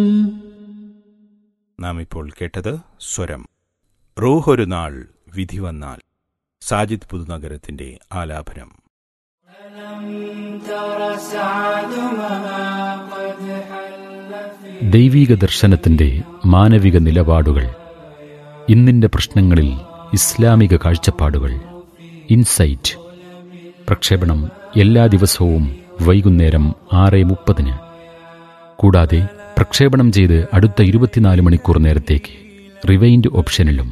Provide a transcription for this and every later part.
നാം ഇപ്പോൾ കേട്ടത് സ്വരം റൂഹൊരു നാൾ വിധി വന്നാൽ സാജിദ് പുതുനഗരത്തിന്റെ ആലാപനം ദൈവീക ദർശനത്തിന്റെ മാനവിക നിലപാടുകൾ ഇന്നിന്റെ പ്രശ്നങ്ങളിൽ ഇസ്ലാമിക കാഴ്ചപ്പാടുകൾ ഇൻസൈറ്റ് പ്രക്ഷേപണം എല്ലാ ദിവസവും വൈകുന്നേരം ആറ് മുപ്പതിന് കൂടാതെ പ്രക്ഷേപണം ചെയ്ത് അടുത്ത ഇരുപത്തിനാല് മണിക്കൂർ നേരത്തേക്ക് റിവൈൻഡ് ഓപ്ഷനിലും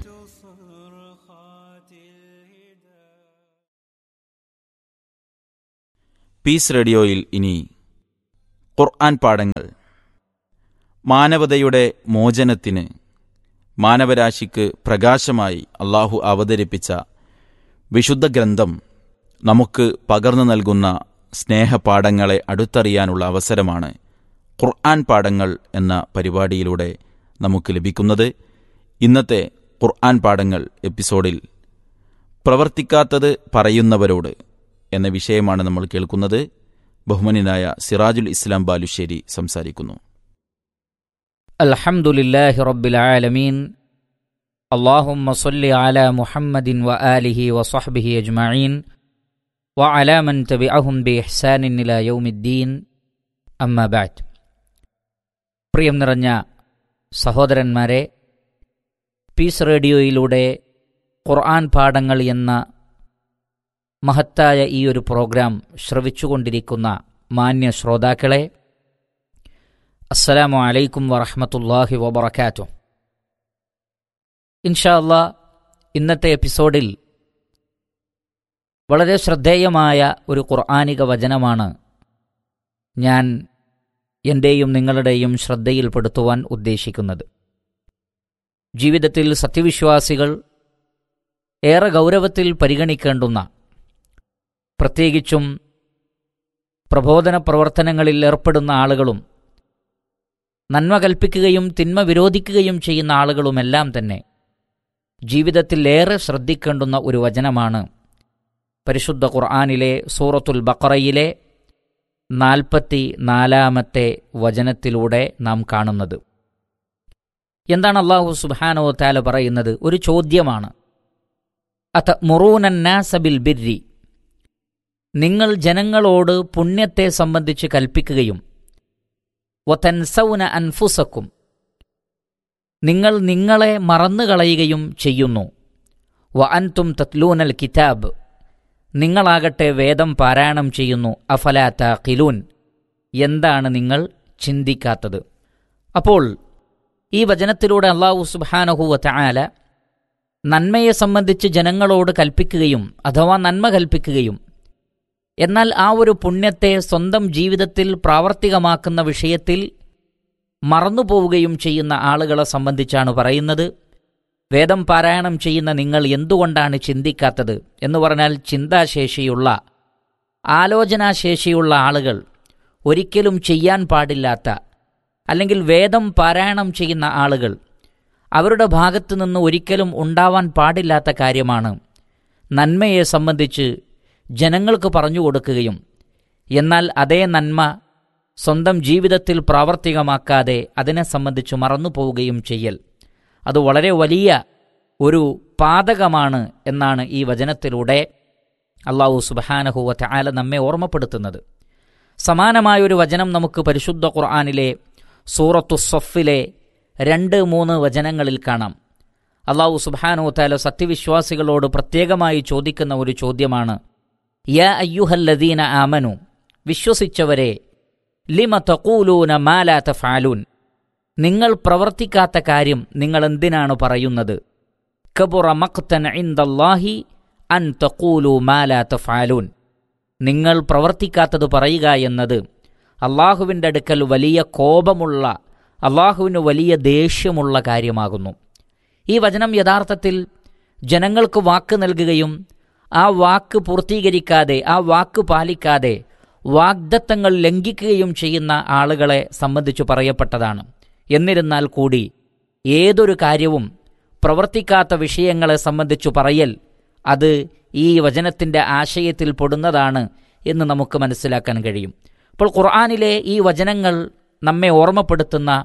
പീസ് റേഡിയോയിൽ ഇനി ഖുർആൻ പാഠങ്ങൾ മാനവതയുടെ മോചനത്തിന് മാനവരാശിക്ക് പ്രകാശമായി അള്ളാഹു അവതരിപ്പിച്ച വിശുദ്ധ ഗ്രന്ഥം നമുക്ക് പകർന്നു നൽകുന്ന സ്നേഹപാഠങ്ങളെ അടുത്തറിയാനുള്ള അവസരമാണ് ഖുർആൻ പാഠങ്ങൾ എന്ന പരിപാടിയിലൂടെ നമുക്ക് ലഭിക്കുന്നത് ഇന്നത്തെ ഖുർആൻ പാഠങ്ങൾ എപ്പിസോഡിൽ പ്രവർത്തിക്കാത്തത് പറയുന്നവരോട് എന്ന വിഷയമാണ് നമ്മൾ കേൾക്കുന്നത് ബഹുമാനായ സിറാജുൽ ഇസ്ലാം ബാലുശ്ശേരി സംസാരിക്കുന്നു الحمد لله رب العالمين اللهم صل على محمد وآله وصحبه أجمعين وعلى من تبعهم بإحسان إلى يوم الدين أما بعد പ്രിയം നിറഞ്ഞ സഹോദരന്മാരെ പീസ് റേഡിയോയിലൂടെ ഖുർആൻ പാഠങ്ങൾ എന്ന മഹത്തായ ഈ ഒരു പ്രോഗ്രാം ശ്രവിച്ചുകൊണ്ടിരിക്കുന്ന മാന്യ ശ്രോതാക്കളെ അസ്സലാമു അലൈക്കും വറഹമത്തല്ലാഹി വബർക്കാറ്റു ഇൻഷാ അല്ലാ ഇന്നത്തെ എപ്പിസോഡിൽ വളരെ ശ്രദ്ധേയമായ ഒരു ഖുർആാനിക വചനമാണ് ഞാൻ എൻ്റെയും നിങ്ങളുടെയും ശ്രദ്ധയിൽപ്പെടുത്തുവാൻ ഉദ്ദേശിക്കുന്നത് ജീവിതത്തിൽ സത്യവിശ്വാസികൾ ഏറെ ഗൗരവത്തിൽ പരിഗണിക്കേണ്ടുന്ന പ്രത്യേകിച്ചും പ്രബോധന പ്രവർത്തനങ്ങളിൽ ഏർപ്പെടുന്ന ആളുകളും നന്മ കൽപ്പിക്കുകയും തിന്മ വിരോധിക്കുകയും ചെയ്യുന്ന ആളുകളുമെല്ലാം തന്നെ ജീവിതത്തിൽ ഏറെ ശ്രദ്ധിക്കേണ്ടുന്ന ഒരു വചനമാണ് പരിശുദ്ധ ഖുർആാനിലെ സൂറത്തുൽ ബക്കറയിലെ നാൽപ്പത്തി നാലാമത്തെ വചനത്തിലൂടെ നാം കാണുന്നത് എന്താണ് അള്ളാഹു സുബാനോ താല പറയുന്നത് ഒരു ചോദ്യമാണ് അത മുറൂനന്നാസബിൽ ബിർരി നിങ്ങൾ ജനങ്ങളോട് പുണ്യത്തെ സംബന്ധിച്ച് കൽപ്പിക്കുകയും വതൻസൗന അൻഫുസക്കും നിങ്ങൾ നിങ്ങളെ മറന്നുകളയുകയും ചെയ്യുന്നു വ അൻതും തത്ലൂനൽ കിതാബ് നിങ്ങളാകട്ടെ വേദം പാരായണം ചെയ്യുന്നു അഫലാത്ത കിലൂൻ എന്താണ് നിങ്ങൾ ചിന്തിക്കാത്തത് അപ്പോൾ ഈ വചനത്തിലൂടെ അള്ളാഹു സുബാനഹുവ തആല നന്മയെ സംബന്ധിച്ച് ജനങ്ങളോട് കൽപ്പിക്കുകയും അഥവാ നന്മ കൽപ്പിക്കുകയും എന്നാൽ ആ ഒരു പുണ്യത്തെ സ്വന്തം ജീവിതത്തിൽ പ്രാവർത്തികമാക്കുന്ന വിഷയത്തിൽ മറന്നുപോവുകയും ചെയ്യുന്ന ആളുകളെ സംബന്ധിച്ചാണ് പറയുന്നത് വേദം പാരായണം ചെയ്യുന്ന നിങ്ങൾ എന്തുകൊണ്ടാണ് ചിന്തിക്കാത്തത് എന്ന് പറഞ്ഞാൽ ചിന്താശേഷിയുള്ള ആലോചനാശേഷിയുള്ള ആളുകൾ ഒരിക്കലും ചെയ്യാൻ പാടില്ലാത്ത അല്ലെങ്കിൽ വേദം പാരായണം ചെയ്യുന്ന ആളുകൾ അവരുടെ ഭാഗത്തു നിന്ന് ഒരിക്കലും ഉണ്ടാവാൻ പാടില്ലാത്ത കാര്യമാണ് നന്മയെ സംബന്ധിച്ച് ജനങ്ങൾക്ക് പറഞ്ഞു കൊടുക്കുകയും എന്നാൽ അതേ നന്മ സ്വന്തം ജീവിതത്തിൽ പ്രാവർത്തികമാക്കാതെ അതിനെ സംബന്ധിച്ച് മറന്നുപോവുകയും ചെയ്യൽ അത് വളരെ വലിയ ഒരു പാതകമാണ് എന്നാണ് ഈ വചനത്തിലൂടെ അള്ളാഹു സുബാനഹുവ ആല നമ്മെ ഓർമ്മപ്പെടുത്തുന്നത് സമാനമായൊരു വചനം നമുക്ക് പരിശുദ്ധ ഖുർആാനിലെ സൂറത്തു സൊഫിലെ രണ്ട് മൂന്ന് വചനങ്ങളിൽ കാണാം അള്ളാഹു സുബാനു താല സത്യവിശ്വാസികളോട് പ്രത്യേകമായി ചോദിക്കുന്ന ഒരു ചോദ്യമാണ് യാ അയ്യുഹല്ലദീന ആമനു വിശ്വസിച്ചവരെ ലിമ തക്കൂലൂന മാലാ തഫാലൂൻ നിങ്ങൾ പ്രവർത്തിക്കാത്ത കാര്യം നിങ്ങൾ എന്തിനാണ് പറയുന്നത് കബുറ മഖ്തൻ ഇന്ദല്ലാഹി അൻ തക്കൂലു മാലാ തഫാലൂൻ നിങ്ങൾ പ്രവർത്തിക്കാത്തത് പറയുക എന്നത് അള്ളാഹുവിൻ്റെ അടുക്കൽ വലിയ കോപമുള്ള അള്ളാഹുവിന് വലിയ ദേഷ്യമുള്ള കാര്യമാകുന്നു ഈ വചനം യഥാർത്ഥത്തിൽ ജനങ്ങൾക്ക് വാക്ക് നൽകുകയും ആ വാക്ക് പൂർത്തീകരിക്കാതെ ആ വാക്ക് പാലിക്കാതെ വാഗ്ദത്തങ്ങൾ ലംഘിക്കുകയും ചെയ്യുന്ന ആളുകളെ സംബന്ധിച്ചു പറയപ്പെട്ടതാണ് എന്നിരുന്നാൽ കൂടി ഏതൊരു കാര്യവും പ്രവർത്തിക്കാത്ത വിഷയങ്ങളെ സംബന്ധിച്ചു പറയൽ അത് ഈ വചനത്തിൻ്റെ ആശയത്തിൽ പെടുന്നതാണ് എന്ന് നമുക്ക് മനസ്സിലാക്കാൻ കഴിയും അപ്പോൾ ഖുർആാനിലെ ഈ വചനങ്ങൾ നമ്മെ ഓർമ്മപ്പെടുത്തുന്ന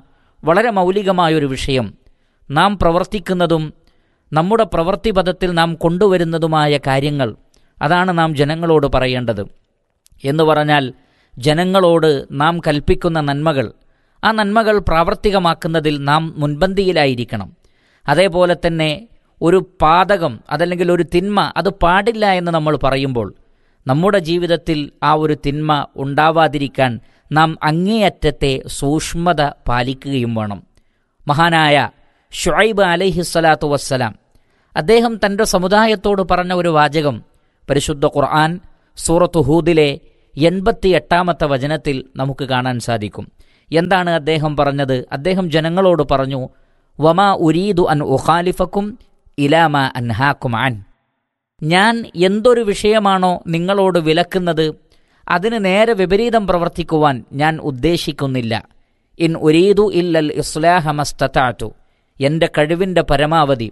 വളരെ മൗലികമായൊരു വിഷയം നാം പ്രവർത്തിക്കുന്നതും നമ്മുടെ പ്രവൃത്തിപഥത്തിൽ നാം കൊണ്ടുവരുന്നതുമായ കാര്യങ്ങൾ അതാണ് നാം ജനങ്ങളോട് പറയേണ്ടത് എന്ന് പറഞ്ഞാൽ ജനങ്ങളോട് നാം കൽപ്പിക്കുന്ന നന്മകൾ ആ നന്മകൾ പ്രാവർത്തികമാക്കുന്നതിൽ നാം മുൻപന്തിയിലായിരിക്കണം അതേപോലെ തന്നെ ഒരു പാതകം അതല്ലെങ്കിൽ ഒരു തിന്മ അത് പാടില്ല എന്ന് നമ്മൾ പറയുമ്പോൾ നമ്മുടെ ജീവിതത്തിൽ ആ ഒരു തിന്മ ഉണ്ടാവാതിരിക്കാൻ നാം അങ്ങേയറ്റത്തെ സൂക്ഷ്മത പാലിക്കുകയും വേണം മഹാനായ ഷുഐബ് അലൈഹിസ്സലാത്തു വസ്സലാം അദ്ദേഹം തൻ്റെ സമുദായത്തോട് പറഞ്ഞ ഒരു വാചകം പരിശുദ്ധ ഖുർആൻ സൂറത്ത് ഹൂദിലെ എൺപത്തി എട്ടാമത്തെ വചനത്തിൽ നമുക്ക് കാണാൻ സാധിക്കും എന്താണ് അദ്ദേഹം പറഞ്ഞത് അദ്ദേഹം ജനങ്ങളോട് പറഞ്ഞു വമാ ഉരീദു അൻ ഉഖാലിഫക്കും ഇലാമ അൻഹാക്കും അൻ ഞാൻ എന്തൊരു വിഷയമാണോ നിങ്ങളോട് വിലക്കുന്നത് അതിന് നേരെ വിപരീതം പ്രവർത്തിക്കുവാൻ ഞാൻ ഉദ്ദേശിക്കുന്നില്ല ഇൻ ഉരീദു ഇല്ലൽ ഇസ്ലാഹമസ്തത്താറ്റു എൻ്റെ കഴിവിൻ്റെ പരമാവധി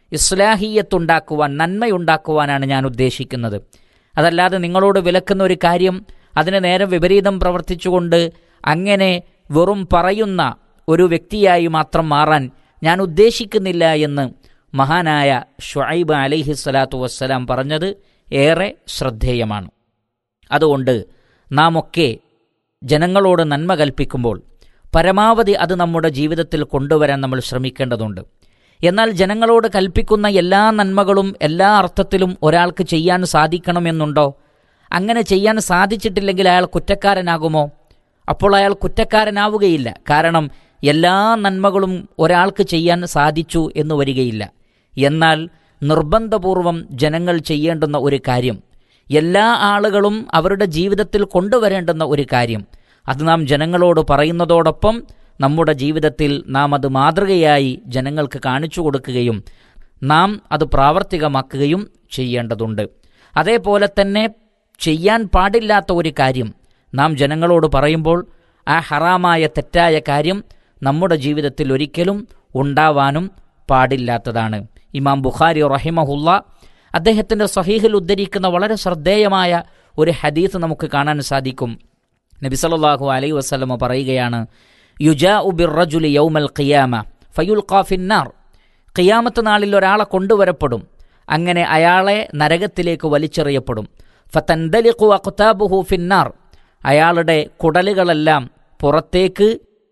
ഇസ്ലാഹീയത്തുണ്ടാക്കുവാൻ നന്മയുണ്ടാക്കുവാനാണ് ഞാൻ ഉദ്ദേശിക്കുന്നത് അതല്ലാതെ നിങ്ങളോട് വിലക്കുന്ന ഒരു കാര്യം അതിന് നേരെ വിപരീതം പ്രവർത്തിച്ചുകൊണ്ട് അങ്ങനെ വെറും പറയുന്ന ഒരു വ്യക്തിയായി മാത്രം മാറാൻ ഞാൻ ഉദ്ദേശിക്കുന്നില്ല എന്ന് മഹാനായ ഷുഐബ് അലൈഹി സ്വലാത്തു വസ്സലാം പറഞ്ഞത് ഏറെ ശ്രദ്ധേയമാണ് അതുകൊണ്ട് നാം ഒക്കെ ജനങ്ങളോട് നന്മ കൽപ്പിക്കുമ്പോൾ പരമാവധി അത് നമ്മുടെ ജീവിതത്തിൽ കൊണ്ടുവരാൻ നമ്മൾ ശ്രമിക്കേണ്ടതുണ്ട് എന്നാൽ ജനങ്ങളോട് കൽപ്പിക്കുന്ന എല്ലാ നന്മകളും എല്ലാ അർത്ഥത്തിലും ഒരാൾക്ക് ചെയ്യാൻ സാധിക്കണമെന്നുണ്ടോ അങ്ങനെ ചെയ്യാൻ സാധിച്ചിട്ടില്ലെങ്കിൽ അയാൾ കുറ്റക്കാരനാകുമോ അപ്പോൾ അയാൾ കുറ്റക്കാരനാവുകയില്ല കാരണം എല്ലാ നന്മകളും ഒരാൾക്ക് ചെയ്യാൻ സാധിച്ചു എന്ന് വരികയില്ല എന്നാൽ നിർബന്ധപൂർവം ജനങ്ങൾ ചെയ്യേണ്ടുന്ന ഒരു കാര്യം എല്ലാ ആളുകളും അവരുടെ ജീവിതത്തിൽ കൊണ്ടുവരേണ്ടുന്ന ഒരു കാര്യം അത് നാം ജനങ്ങളോട് പറയുന്നതോടൊപ്പം നമ്മുടെ ജീവിതത്തിൽ നാം അത് മാതൃകയായി ജനങ്ങൾക്ക് കാണിച്ചു കൊടുക്കുകയും നാം അത് പ്രാവർത്തികമാക്കുകയും ചെയ്യേണ്ടതുണ്ട് അതേപോലെ തന്നെ ചെയ്യാൻ പാടില്ലാത്ത ഒരു കാര്യം നാം ജനങ്ങളോട് പറയുമ്പോൾ ആ ഹറാമായ തെറ്റായ കാര്യം നമ്മുടെ ജീവിതത്തിൽ ഒരിക്കലും ഉണ്ടാവാനും പാടില്ലാത്തതാണ് ഇമാം ബുഖാരി റഹിമഹുല്ല അദ്ദേഹത്തിൻ്റെ സഹീഹിൽ ഉദ്ധരിക്കുന്ന വളരെ ശ്രദ്ധേയമായ ഒരു ഹദീസ് നമുക്ക് കാണാൻ സാധിക്കും നബി സല്ലല്ലാഹു അലൈഹി വസല്ലമ പറയുകയാണ് യുജാ ഉബിർ റജുലി യൗമൽ ഖിയാമ ഫയുൽ ഖാഫിന്നാർ ഖിയാമത്ത് നാളിൽ ഒരാളെ കൊണ്ടുവരപ്പെടും അങ്ങനെ അയാളെ നരകത്തിലേക്ക് വലിച്ചെറിയപ്പെടും ഫതന്തലിഖു അഖ്താബുഹു ഫിന്നാർ അയാളുടെ കുടലുകളെല്ലാം പുറത്തേക്ക്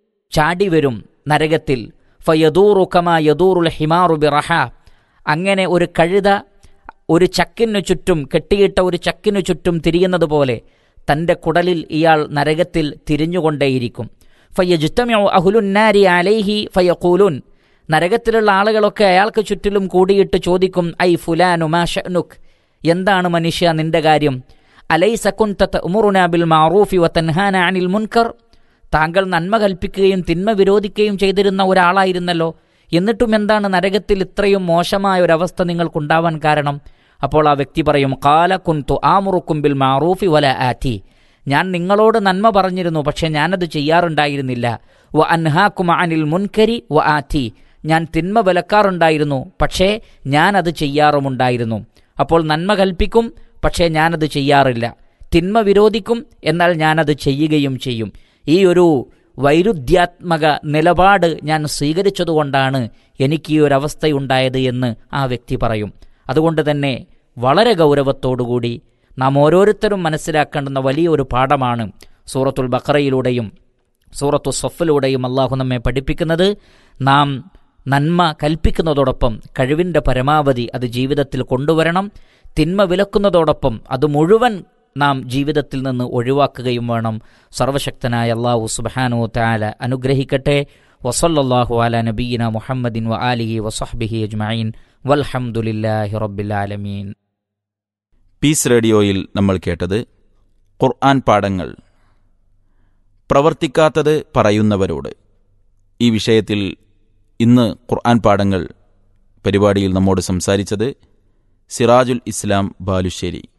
ചാടി വരും നരകത്തിൽ ഫയദൂറു കമാ യദൂറുൽ ഹിമാറു ബിറഹ അങ്ങനെ ഒരു കഴുത ഒരു ചക്കിനു ചുറ്റും കെട്ടിയിട്ട ഒരു ചക്കിനു ചുറ്റും തിരിയുന്നത് പോലെ തൻ്റെ കുടലിൽ ഇയാൾ നരകത്തിൽ തിരിഞ്ഞുകൊണ്ടേയിരിക്കും ഫയ്യജുത്തമ്യു അഹുലുന്നാരി അലൈഹി ഫയഖൂലുൻ നരകത്തിലുള്ള ആളുകളൊക്കെ അയാൾക്ക് ചുറ്റിലും കൂടിയിട്ട് ചോദിക്കും ഐ ഫുലാനു മാ ഷഅ്നുക് എന്താണ് മനുഷ്യ നിന്റെ കാര്യം അലൈസ കുൻത തഅ്മുറുനാ ബിൽ മഅറൂഫി വതൻഹാന അനിൽ മുൻകർ താങ്കൾ നന്മ കൽപ്പിക്കുകയും തിന്മ വിരോധിക്കുകയും ചെയ്തിരുന്ന ഒരാളായിരുന്നല്ലോ എന്നിട്ടും എന്താണ് നരകത്തിൽ ഇത്രയും മോശമായ ഒരവസ്ഥ നിങ്ങൾക്കുണ്ടാവാൻ കാരണം അപ്പോൾ ആ വ്യക്തി പറയും കാല കുൻതു ആമുറുക്കും ബിൽ മാറൂഫി വല ആറ്റി ഞാൻ നിങ്ങളോട് നന്മ പറഞ്ഞിരുന്നു പക്ഷെ ഞാനത് ചെയ്യാറുണ്ടായിരുന്നില്ല വ അൻഹാക്കും അനിൽ മുൻകരി വ ആറ്റി ഞാൻ തിന്മ വിലക്കാറുണ്ടായിരുന്നു പക്ഷേ ഞാനത് ചെയ്യാറുമുണ്ടായിരുന്നു അപ്പോൾ നന്മ കൽപ്പിക്കും പക്ഷേ ഞാനത് ചെയ്യാറില്ല തിന്മ വിരോധിക്കും എന്നാൽ ഞാനത് ചെയ്യുകയും ചെയ്യും ഈ ഒരു വൈരുദ്ധ്യാത്മക നിലപാട് ഞാൻ സ്വീകരിച്ചതുകൊണ്ടാണ് എനിക്ക് ഈ ഒരു അവസ്ഥയുണ്ടായത് എന്ന് ആ വ്യക്തി പറയും അതുകൊണ്ട് തന്നെ വളരെ ഗൗരവത്തോടുകൂടി നാം ഓരോരുത്തരും മനസ്സിലാക്കേണ്ടുന്ന വലിയൊരു പാഠമാണ് സൂറത്തുൽ ബഖറയിലൂടെയും സൂറത്തു സൊഫിലൂടെയും അള്ളാഹു നമ്മെ പഠിപ്പിക്കുന്നത് നാം നന്മ കൽപ്പിക്കുന്നതോടൊപ്പം കഴിവിൻ്റെ പരമാവധി അത് ജീവിതത്തിൽ കൊണ്ടുവരണം തിന്മ വിലക്കുന്നതോടൊപ്പം അത് മുഴുവൻ നാം ജീവിതത്തിൽ നിന്ന് ഒഴിവാക്കുകയും വേണം സർവശക്തനായ അള്ളാഹു സുബാനു താല അനുഗ്രഹിക്കട്ടെ വസല്ലാഹു അല നബീന മുഹമ്മദിൻ വ ആലിഹി വസഹ്ബിഹി അജ്മഈൻ വൽഹംദുലില്ലാഹി റബ്ബിൽ ആലമീൻ പീസ് റേഡിയോയിൽ നമ്മൾ കേട്ടത് ഖുർആൻ പാഠങ്ങൾ പ്രവർത്തിക്കാത്തത് പറയുന്നവരോട് ഈ വിഷയത്തിൽ ഇന്ന് ഖുർആൻ പാഠങ്ങൾ പരിപാടിയിൽ നമ്മോട് സംസാരിച്ചത് സിറാജുൽ ഇസ്ലാം ബാലുശ്ശേരി